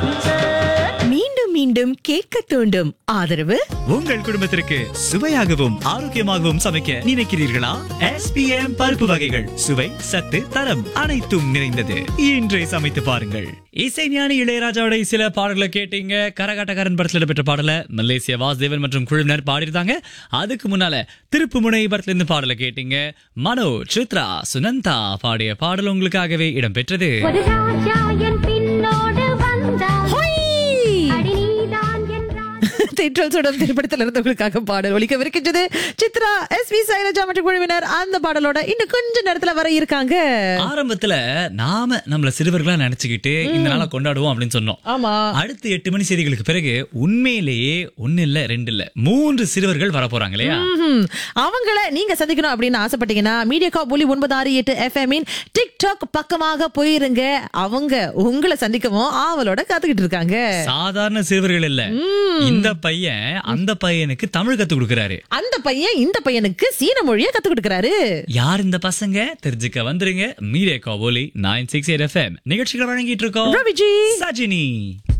மீண்டும் மீண்டும் கேட்க தூண்டும் ஆதரவு உங்கள் குடும்பத்திற்கு சுவையாகவும் ஆரோக்கியமாகவும் சமைக்க நினைக்கிறீர்களா எஸ்பிஎம் பருப்பு வகைகள் சுவை சத்து தரம் அனைத்தும் நிறைந்தது இன்றை சமைத்து பாருங்கள் இசைஞானி இளையராஜாவோட சில பாடல்களை கேட்டீங்க கரகாட்டக்காரன் படத்துல இடம்பெற்ற பாடல மலேசிய வாசுதேவன் மற்றும் குழுவினர் பாடியிருந்தாங்க அதுக்கு முன்னால திருப்புமுனை படத்துல இருந்து பாடலை கேட்டீங்க மனோ சித்ரா சுனந்தா பாடிய பாடல் உங்களுக்காகவே இடம்பெற்றது ஒரு ராஜா என் பின்னோடு வந்தான் அடி நீதான் என்றான் தென்றல் சுடம் திரைப்படத்தில் இருந்தவங்களுக்காக பாடல் ஒலிக்கவிருக்கின்றது சித்ரா எஸ் வி சைலஜா மற்றும் குழுவினர் அந்த பாடலோட இன்னும் கொஞ்ச நேரத்துல வர இருக்காங்க ஆரம்பத்துல நாம நம்மள சிறுவர்களா நினைச்சுக்கிட்டு இந்த நாளை கொண்டாடுவோம் அப்படின்னு சொன்னோம் ஆமா அடுத்து எட்டு மணி செய்திகளுக்கு பிறகு உண்மையிலேயே ஒன்னு இல்ல ரெண்டு இல்ல மூன்று சிறுவர்கள் வர போறாங்க இல்லையா ம்ஹும். அவங்கள நீங்க சந்திக்கணும் அப்படின்னு ஆசைப்பட்டீங்கன்னா மீடியா கா ஒலி ஒன்பது ஆறு எட்டு எஃப்எம் டிக்டாக் பக்கமாக போயிருங்க அவங்க உங்களை சந்திக்கவும் ஆவலோட காத்துக்கிட்டு இருக்காங்க சாதாரண சிறுவர்கள் இல்ல இந்த பையன் அந்த பையனுக்கு தமிழ் கத்து கொடுக்கறாரு அந்த பையன் இந்த பையனுக்கு சீன மொழியை கத்து கொடுக்கறாரு யார் இந்த பசங்க தெரிஞ்சுக்க வந்துருங்க மீடியா காவோலி நைன் சிக்ஸ் எயிட் எஃப்எம் நிகழ்ச்சிகளை வழங்கிட்டு இருக்கோம் ரவிஜி சஜினி